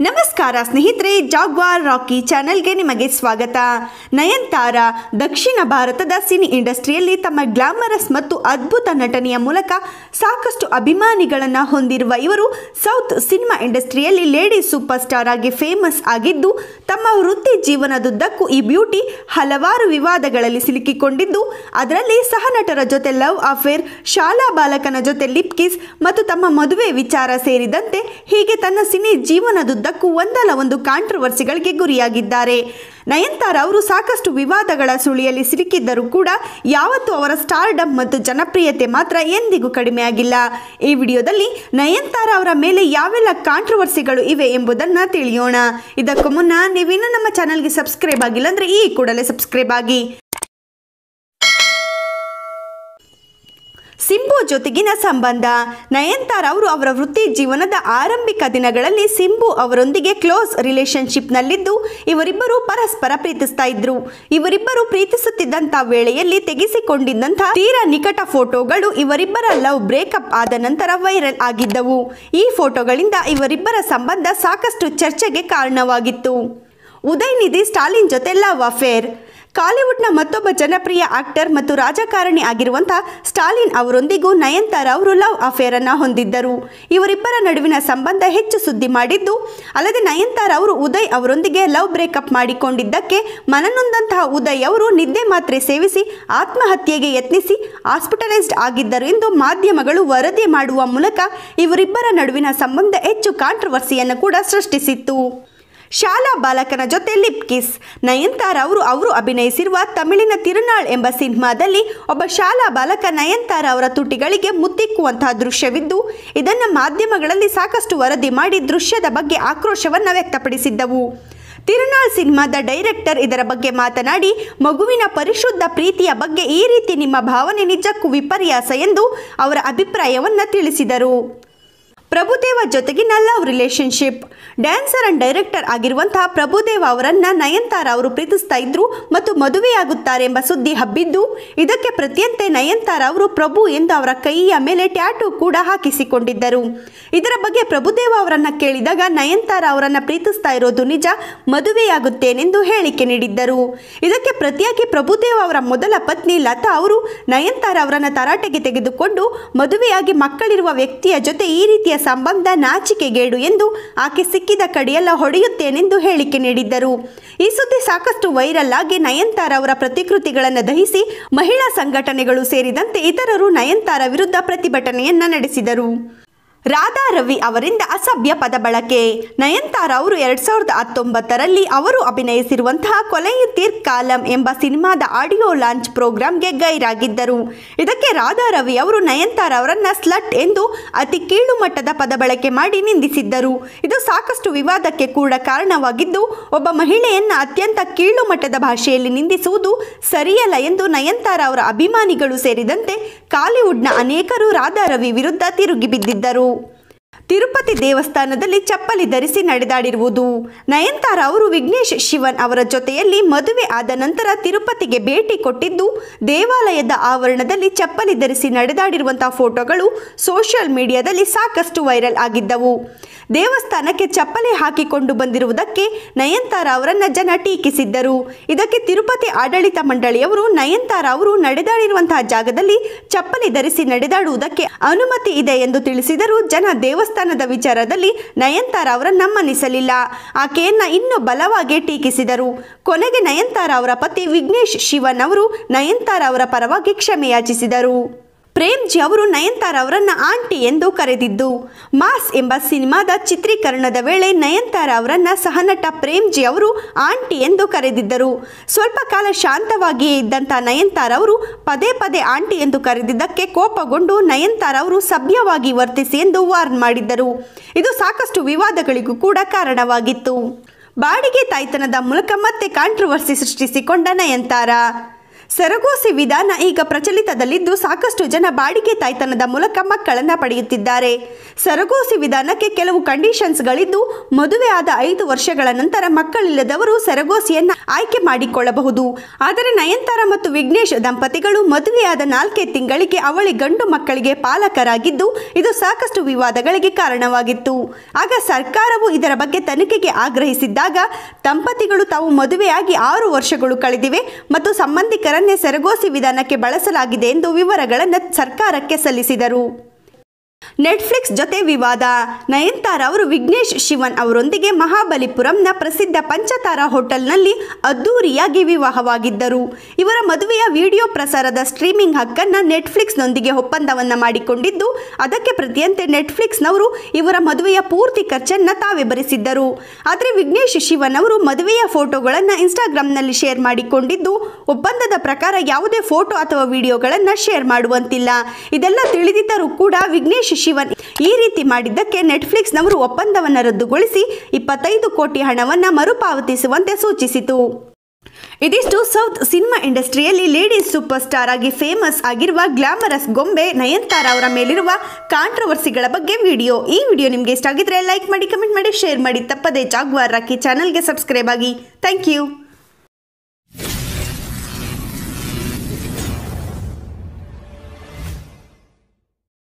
ನಮಸ್ಕಾರ ಸ್ನೇಹಿತರೆ ಜಾಗ್ವಾರ್ ರಾಕಿ ಚಾನೆಲ್ಗೆ ನಿಮಗೆ ಸ್ವಾಗತ ನಯನ್ತಾರ ದಕ್ಷಿಣ ಭಾರತದ ಸಿನಿ ಇಂಡಸ್ಟ್ರಿಯಲ್ಲಿ ತಮ್ಮ ಗ್ಲಾಮರಸ್ ಮತ್ತು ಅದ್ಭುತ ನಟನೆಯ ಮೂಲಕ ಸಾಕಷ್ಟು ಅಭಿಮಾನಿಗಳನ್ನು ಹೊಂದಿರುವ ಇವರು ಸೌತ್ ಸಿನಿಮಾ ಇಂಡಸ್ಟ್ರಿಯಲ್ಲಿ ಲೇಡಿ ಸೂಪರ್ ಸ್ಟಾರ್ ಆಗಿ ಫೇಮಸ್ ಆಗಿದ್ದು ತಮ್ಮ ವೃತ್ತಿ ಜೀವನದುದ್ದಕ್ಕೂ ಈ ಬ್ಯೂಟಿ ಹಲವಾರು ವಿವಾದಗಳಲ್ಲಿ ಸಿಲುಕಿಕೊಂಡಿದ್ದು ಅದರಲ್ಲಿ ಸಹನಟರ ಜೊತೆ ಲವ್ ಅಫೇರ್ ಶಾಲಾ ಬಾಲಕನ ಜೊತೆ ಲಿಪ್ ಕಿಸ್ ಮತ್ತು ತಮ್ಮ ಮದುವೆ ವಿಚಾರ ಸೇರಿದಂತೆ ಹೀಗೆ ತನ್ನ ಸಿನಿ ಜೀವನದುದ್ದಕ್ಕೂ ಒಂದಲ್ಲ ಒಂದು ಕಾಂಟ್ರವರ್ಸಿಗಳಿಗೆ ಗುರಿಯಾಗಿದ್ದಾರೆ ನಯನ್ತಾರ ಅವರು ಸಾಕಷ್ಟು ವಿವಾದಗಳ ಸುಳಿಯಲ್ಲಿ ಸಿಲುಕಿದ್ದರೂ ಕೂಡ ಯಾವತ್ತೂ ಅವರ ಸ್ಟಾರ್ಡಮ್ ಮತ್ತು ಜನಪ್ರಿಯತೆ ಮಾತ್ರ ಎಂದಿಗೂ ಕಡಿಮೆಯಾಗಿಲ್ಲ ಈ ವಿಡಿಯೋದಲ್ಲಿ ನಯನ್ತಾರ ಅವರ ಮೇಲೆ ಯಾವೆಲ್ಲ ಕಾಂಟ್ರವರ್ಸಿಗಳು ಇವೆ ಎಂಬುದನ್ನು ತಿಳಿಯೋಣ ಇದಕ್ಕೂ ಮುನ್ನ ನೀವಿನ್ನೂ ನಮ್ಮ ಚಾನಲ್ಗೆ ಸಬ್ಸ್ಕ್ರೈಬ್ ಆಗಿಲ್ಲ ಅಂದರೆ ಈ ಕೂಡಲೇ ಸಬ್ಸ್ಕ್ರೈಬ್ ಆಗಿ ಸಿಂಬು ಜೊತೆಗಿನ ಸಂಬಂಧ ನಯನ್ತಾರ ಅವರು ಅವರ ವೃತ್ತಿ ಜೀವನದ ಆರಂಭಿಕ ದಿನಗಳಲ್ಲಿ ಸಿಂಬು ಅವರೊಂದಿಗೆ ಕ್ಲೋಸ್ ರಿಲೇಶನ್ಶಿಪ್ನಲ್ಲಿದ್ದು ಇವರಿಬ್ಬರು ಪರಸ್ಪರ ಪ್ರೀತಿಸ್ತಾ ಇದ್ರು ಇವರಿಬ್ಬರು ಪ್ರೀತಿಸುತ್ತಿದ್ದಂಥ ವೇಳೆಯಲ್ಲಿ ತೆಗೆಸಿಕೊಂಡಿದ್ದಂಥ ತೀರಾ ನಿಕಟ ಫೋಟೋಗಳು ಇವರಿಬ್ಬರ ಲವ್ ಬ್ರೇಕಪ್ ಆದ ನಂತರ ವೈರಲ್ ಆಗಿದ್ದವು ಈ ಫೋಟೋಗಳಿಂದ ಇವರಿಬ್ಬರ ಸಂಬಂಧ ಸಾಕಷ್ಟು ಚರ್ಚೆಗೆ ಕಾರಣವಾಗಿತ್ತು ಉದಯನಿಧಿ ಸ್ಟಾಲಿನ್ ಜೊತೆ ಲವ್ ಅಫೇರ್ ಕಾಲಿವುಡ್ನ ಮತ್ತೊಬ್ಬ ಜನಪ್ರಿಯ ಆಕ್ಟರ್ ಮತ್ತು ರಾಜಕಾರಣಿ ಆಗಿರುವಂಥ ಸ್ಟಾಲಿನ್ ಅವರೊಂದಿಗೂ ನಯನ್ತಾರ ಅವರು ಲವ್ ಅಫೇರ್ ಅನ್ನ ಹೊಂದಿದ್ದರು ಇವರಿಬ್ಬರ ನಡುವಿನ ಸಂಬಂಧ ಹೆಚ್ಚು ಸುದ್ದಿ ಮಾಡಿದ್ದು ಅಲ್ಲದೆ ನಯನ್ತಾರ ಅವರು ಉದಯ್ ಅವರೊಂದಿಗೆ ಲವ್ ಬ್ರೇಕಪ್ ಮಾಡಿಕೊಂಡಿದ್ದಕ್ಕೆ ಮನನೊಂದಂತಹ ಉದಯ್ ಅವರು ನಿದ್ದೆ ಮಾತ್ರೆ ಸೇವಿಸಿ ಆತ್ಮಹತ್ಯೆಗೆ ಯತ್ನಿಸಿ ಹಾಸ್ಪಿಟಲೈಸ್ಡ್ ಆಗಿದ್ದರು ಎಂದು ಮಾಧ್ಯಮಗಳು ವರದಿ ಮಾಡುವ ಮೂಲಕ ಇವರಿಬ್ಬರ ನಡುವಿನ ಸಂಬಂಧ ಹೆಚ್ಚು ಕಾಂಟ್ರವರ್ಸಿಯನ್ನು ಕೂಡ ಸೃಷ್ಟಿಸಿತ್ತು ಶಾಲಾ ಬಾಲಕನ ಜೊತೆ ಲಿಪ್ ಕಿಸ್ ನಯನ್ತಾರ ಅವರು ಅವರು ಅಭಿನಯಿಸಿರುವ ತಮಿಳಿನ ತಿರುನಾಳ್ ಎಂಬ ಸಿನಿಮಾದಲ್ಲಿ ಒಬ್ಬ ಶಾಲಾ ಬಾಲಕ ನಯನ್ತಾರ ಅವರ ತುಟಿಗಳಿಗೆ ಮುತ್ತಿಕ್ಕುವಂತಹ ದೃಶ್ಯವಿದ್ದು ಇದನ್ನು ಮಾಧ್ಯಮಗಳಲ್ಲಿ ಸಾಕಷ್ಟು ವರದಿ ಮಾಡಿ ದೃಶ್ಯದ ಬಗ್ಗೆ ಆಕ್ರೋಶವನ್ನು ವ್ಯಕ್ತಪಡಿಸಿದ್ದವು ತಿರುನಾಳ್ ಸಿನಿಮಾದ ಡೈರೆಕ್ಟರ್ ಇದರ ಬಗ್ಗೆ ಮಾತನಾಡಿ ಮಗುವಿನ ಪರಿಶುದ್ಧ ಪ್ರೀತಿಯ ಬಗ್ಗೆ ಈ ರೀತಿ ನಿಮ್ಮ ಭಾವನೆ ನಿಜಕ್ಕೂ ವಿಪರ್ಯಾಸ ಎಂದು ಅವರ ಅಭಿಪ್ರಾಯವನ್ನು ತಿಳಿಸಿದರು ಪ್ರಭುದೇವ ಜೊತೆಗಿನ love relationship dancer and director ಆಗಿರುವಂತಹ ಪ್ರಭುದೇವ ಅವರನ್ನ ನಯನ್ತಾರ ಅವರು ಪ್ರೀತಿಸ್ತಾ ಇದ್ರು ಮತ್ತು ಮದುವೆಯಾಗುತ್ತಾರೆ ಎಂಬ ಸುದ್ದಿ ಹಬ್ಬಿದ್ದು ಇದಕ್ಕೆ ಪ್ರತಿಯಂತೆ ನಯನ್ತಾರ ಅವರು ಪ್ರಭು ಎಂದು ಅವರ ಕೈಯ ಮೇಲೆ ಟ್ಯಾಟೂ ಕೂಡ ಹಾಕಿಸಿಕೊಂಡಿದ್ದರು ಇದರ ಬಗ್ಗೆ ಪ್ರಭುದೇವ ಅವರನ್ನ ಕೇಳಿದಾಗ ನಯನ್ತಾರ ಅವರನ್ನ ಪ್ರೀತಿಸ್ತಾ ಇರೋದು ನಿಜ ಮದುವೆಯಾಗುತ್ತೇನೆಂದು ಹೇಳಿಕೆ ನೀಡಿದ್ದರು ಇದಕ್ಕೆ ಪ್ರತಿಯಾಗಿ ಪ್ರಭುದೇವ ಅವರ ಮೊದಲ ಪತ್ನಿ ಲತಾ ಅವರು ನಯನ್ತಾರ ಅವರನ್ನ ತರಾಟೆಗೆ ತೆಗೆದುಕೊಂಡು ಮದುವೆಯಾಗಿ ಮಕ್ಕಳಿರುವ ವ್ಯಕ್ತಿಯ ಜೊತೆ ಈ ರೀತಿಯ ಸಂಬಂಧ ನಾಚಿಕೆಗೇಡು ಎಂದು ಆಕೆ ಸಿಕ್ಕಿದ ಕಡೆಯೆಲ್ಲ ಹೊಡೆಯುತ್ತೇನೆಂದು ಹೇಳಿಕೆ ನೀಡಿದ್ದರು ಈ ಸುದ್ದಿ ಸಾಕಷ್ಟು ವೈರಲ್ ಆಗಿ ನಯನ್ತಾರ ಅವರ ಪ್ರತಿಕೃತಿಗಳನ್ನು ದಹಿಸಿ ಮಹಿಳಾ ಸಂಘಟನೆಗಳು ಸೇರಿದಂತೆ ಇತರರು ನಯನ್ತಾರ ವಿರುದ್ಧ ಪ್ರತಿಭಟನೆಯನ್ನ ನಡೆಸಿದರು ರಾಧಾ ರವಿ ಅವರಿಂದ ಅಸಭ್ಯ ಪದ ಬಳಕೆ ನಯನ್ತಾರ ಅವರು ಎರಡ್ ಸಾವಿರದ ಹತ್ತೊಂಬತ್ತರಲ್ಲಿ ಅವರು ಅಭಿನಯಿಸಿರುವಂತಹ ಕೊಲೆಯುತ್ತೀರ್ ಕಾಲಂ ಎಂಬ ಸಿನಿಮಾದ ಆಡಿಯೋ ಲಾಂಚ್ ಪ್ರೋಗ್ರಾಂಗೆ ಗೈರಾಗಿದ್ದರು ಇದಕ್ಕೆ ರಾಧಾ ರವಿ ಅವರು ನಯನ್ತಾರ ಅವರನ್ನ ಸ್ಲಟ್ ಎಂದು ಅತಿ ಕೀಳು ಮಟ್ಟದ ಪದ ಬಳಕೆ ಮಾಡಿ ನಿಂದಿಸಿದ್ದರು ಇದು ಸಾಕಷ್ಟು ವಿವಾದಕ್ಕೆ ಕೂಡ ಕಾರಣವಾಗಿದ್ದು ಒಬ್ಬ ಮಹಿಳೆಯನ್ನ ಅತ್ಯಂತ ಕೀಳು ಮಟ್ಟದ ಭಾಷೆಯಲ್ಲಿ ನಿಂದಿಸುವುದು ಸರಿಯಲ್ಲ ಎಂದು ನಯನ್ತಾರ ಅವರ ಅಭಿಮಾನಿಗಳು ಸೇರಿದಂತೆ ಕಾಲಿವುಡ್ನ ಅನೇಕರು ರಾಧಾ ರವಿ ವಿರುದ್ಧ ತಿರುಗಿ ಬಿದ್ದಿದ್ದರು ತಿರುಪತಿ ದೇವಸ್ಥಾನದಲ್ಲಿ ಚಪ್ಪಲಿ ಧರಿಸಿ ನಡೆದಾಡಿರುವುದು ನಯನ್ತಾರ ಅವರು ವಿಘ್ನೇಶ್ ಶಿವನ್ ಅವರ ಜೊತೆಯಲ್ಲಿ ಮದುವೆ ಆದ ನಂತರ ತಿರುಪತಿಗೆ ಭೇಟಿ ಕೊಟ್ಟಿದ್ದು ದೇವಾಲಯದ ಆವರಣದಲ್ಲಿ ಚಪ್ಪಲಿ ಧರಿಸಿ ನಡೆದಾಡಿರುವಂತಹ ಫೋಟೋಗಳು ಸೋಷಿಯಲ್ ಮೀಡಿಯಾದಲ್ಲಿ ಸಾಕಷ್ಟು ವೈರಲ್ ಆಗಿದ್ದವು ದೇವಸ್ಥಾನಕ್ಕೆ ಚಪ್ಪಲಿ ಹಾಕಿಕೊಂಡು ಬಂದಿರುವುದಕ್ಕೆ ನಯನ್ತಾರ ಅವರನ್ನ ಜನ ಟೀಕಿಸಿದ್ದರು ಇದಕ್ಕೆ ತಿರುಪತಿ ಆಡಳಿತ ಮಂಡಳಿಯವರು ನಯನ್ತಾರ ಅವರು ನಡೆದಾಡಿರುವಂತಹ ಜಾಗದಲ್ಲಿ ಚಪ್ಪಲಿ ಧರಿಸಿ ನಡೆದಾಡುವುದಕ್ಕೆ ಅನುಮತಿ ಇದೆ ಎಂದು ತಿಳಿಸಿದರೂ ಜನ ದೇವಸ್ಥಾನದ ವಿಚಾರದಲ್ಲಿ ನಯನ್ತಾರ ಅವರನ್ನ ಮನ್ನಿಸಲಿಲ್ಲ ಆಕೆಯನ್ನ ಇನ್ನೂ ಬಲವಾಗಿ ಟೀಕಿಸಿದರು ಕೊನೆಗೆ ನಯನ್ತಾರ ಅವರ ಪತಿ ವಿಘ್ನೇಶ್ ಶಿವನ್ ಅವರು ನಯನ್ತಾರ ಅವರ ಪರವಾಗಿ ಕ್ಷಮೆಯಾಚಿಸಿದರು ಪ್ರೇಮ್ಜಿ ಅವರು ನಯನ್ತಾರ ಅವರನ್ನ ಆಂಟಿ ಎಂದು ಕರೆದಿದ್ದು ಮಾಸ್ ಎಂಬ ಸಿನಿಮಾದ ಚಿತ್ರೀಕರಣದ ವೇಳೆ ನಯನ್ತಾರ ಅವರನ್ನ ಸಹನಟ ಪ್ರೇಮ್ಜಿ ಅವರು ಆಂಟಿ ಎಂದು ಕರೆದಿದ್ದರು ಸ್ವಲ್ಪ ಕಾಲ ಶಾಂತವಾಗಿಯೇ ಇದ್ದಂಥ ನಯನ್ತಾರ ಅವರು ಪದೇ ಪದೇ ಆಂಟಿ ಎಂದು ಕರೆದಿದ್ದಕ್ಕೆ ಕೋಪಗೊಂಡು ನಯನ್ತಾರ ಅವರು ಸಭ್ಯವಾಗಿ ವರ್ತಿಸಿ ಎಂದು ವಾರ್ನ್ ಮಾಡಿದ್ದರು ಇದು ಸಾಕಷ್ಟು ವಿವಾದಗಳಿಗೂ ಕೂಡ ಕಾರಣವಾಗಿತ್ತು ಬಾಡಿಗೆ ತಾಯ್ತನದ ಮೂಲಕ ಮತ್ತೆ ಕಾಂಟ್ರವರ್ಸಿ ಸೃಷ್ಟಿಸಿಕೊಂಡ ನಯನ್ತಾರ ಸರಗೋಸಿ ವಿಧಾನ ಈಗ ಪ್ರಚಲಿತದಲ್ಲಿದ್ದು ಸಾಕಷ್ಟು ಜನ ಬಾಡಿಗೆ ತಾಯ್ತನದ ಮೂಲಕ ಮಕ್ಕಳನ್ನ ಪಡೆಯುತ್ತಿದ್ದಾರೆ ಸರಗೋಸಿ ವಿಧಾನಕ್ಕೆ ಕೆಲವು ಕಂಡೀಷನ್ಸ್ಗಳಿದ್ದು ಮದುವೆ ಆದ ಐದು ವರ್ಷಗಳ ನಂತರ ಮಕ್ಕಳಿಲ್ಲದವರು ಸರಗೋಸಿಯನ್ನ ಆಯ್ಕೆ ಮಾಡಿಕೊಳ್ಳಬಹುದು ಆದರೆ ನಯನತಾರ ಮತ್ತು ವಿಘ್ನೇಶ್ ದಂಪತಿಗಳು ಮದುವೆಯಾದ ನಾಲ್ಕೇ ತಿಂಗಳಿಗೆ ಅವಳಿ ಗಂಡು ಮಕ್ಕಳಿಗೆ ಪಾಲಕರಾಗಿದ್ದು ಇದು ಸಾಕಷ್ಟು ವಿವಾದಗಳಿಗೆ ಕಾರಣವಾಗಿತ್ತು ಆಗ ಸರ್ಕಾರವು ಇದರ ಬಗ್ಗೆ ತನಿಖೆಗೆ ಆಗ್ರಹಿಸಿದ್ದಾಗ ದಂಪತಿಗಳು ತಾವು ಮದುವೆಯಾಗಿ ಆರು ವರ್ಷಗಳು ಕಳೆದಿವೆ ಮತ್ತು ಸಂಬಂಧಿಕರನ್ನೇ ಸೆರಗೋಸಿ ವಿಧಾನಕ್ಕೆ ಬಳಸಲಾಗಿದೆ ಎಂದು ವಿವರಗಳನ್ನು ಸರ್ಕಾರಕ್ಕೆ ಸಲ್ಲಿಸಿದರು ನೆಟ್ಫ್ಲಿಕ್ಸ್ ಜೊತೆ ವಿವಾದ ನಯನತಾರ ಅವರು ವಿಘ್ನೇಶ್ ಶಿವನ್ ಅವರೊಂದಿಗೆ ಮಹಾಬಲಿಪುರಂನ ಪ್ರಸಿದ್ಧ ಪಂಚತಾರ ಹೋಟೆಲ್ನಲ್ಲಿ ಅದ್ದೂರಿಯಾಗಿ ವಿವಾಹವಾಗಿದ್ದರು ಇವರ ಮದುವೆಯ ವಿಡಿಯೋ ಪ್ರಸಾರದ ಸ್ಟ್ರೀಮಿಂಗ್ ಹಕ್ಕನ್ನು ನೆಟ್ಫ್ಲಿಕ್ಸ್ನೊಂದಿಗೆ ಒಪ್ಪಂದವನ್ನು ಮಾಡಿಕೊಂಡಿದ್ದು ಅದಕ್ಕೆ ಪ್ರತಿಯಂತೆ ನೆಟ್ಫ್ಲಿಕ್ಸ್ನವರು ಇವರ ಮದುವೆಯ ಪೂರ್ತಿ ಖರ್ಚನ್ನು ತಾವೇ ಭರಿಸಿದ್ದರು ಆದರೆ ವಿಘ್ನೇಶ್ ಶಿವನ್ ಅವರು ಮದುವೆಯ ಫೋಟೋಗಳನ್ನು ಇನ್ಸ್ಟಾಗ್ರಾಂನಲ್ಲಿ ಶೇರ್ ಮಾಡಿಕೊಂಡಿದ್ದು ಒಪ್ಪಂದದ ಪ್ರಕಾರ ಯಾವುದೇ ಫೋಟೋ ಅಥವಾ ವಿಡಿಯೋಗಳನ್ನು ಶೇರ್ ಮಾಡುವಂತಿಲ್ಲ ಇದೆಲ್ಲ ತಿಳಿದಿದ್ದರೂ ಕೂಡ ವಿಘ್ನೇಶ್ ಶಿವನ್ ಈ ರೀತಿ ಮಾಡಿದ್ದಕ್ಕೆ ನೆಟ್ಫ್ಲಿಕ್ಸ್ನವರು ಒಪ್ಪಂದವನ್ನು ರದ್ದುಗೊಳಿಸಿ ಇಪ್ಪತ್ತೈದು ಕೋಟಿ ಹಣವನ್ನು ಮರುಪಾವತಿಸುವಂತೆ ಸೂಚಿಸಿತು ಇದಿಷ್ಟು ಸೌತ್ ಸಿನಿಮಾ ಇಂಡಸ್ಟ್ರಿಯಲ್ಲಿ ಲೇಡೀಸ್ ಸೂಪರ್ ಸ್ಟಾರ್ ಆಗಿ ಫೇಮಸ್ ಆಗಿರುವ ಗ್ಲಾಮರಸ್ ಗೊಂಬೆ ನಯನತಾರ ಅವರ ಮೇಲಿರುವ ಕಾಂಟ್ರವರ್ಸಿಗಳ ಬಗ್ಗೆ ವಿಡಿಯೋ ಈ ವಿಡಿಯೋ ನಿಮಗೆ ಇಷ್ಟ ಆಗಿದ್ರೆ ಲೈಕ್ ಮಾಡಿ ಕಮೆಂಟ್ ಮಾಡಿ ಶೇರ್ ಮಾಡಿ ತಪ್ಪದೆ ಜಾಗ್ವಾರ್ ರಾಕಿ ಚಾನಲ್ಗೆ ಸಬ್ಸ್ಕ್ರೈಬ್ ಆಗಿ ಥ್ಯಾಂಕ್ ಯು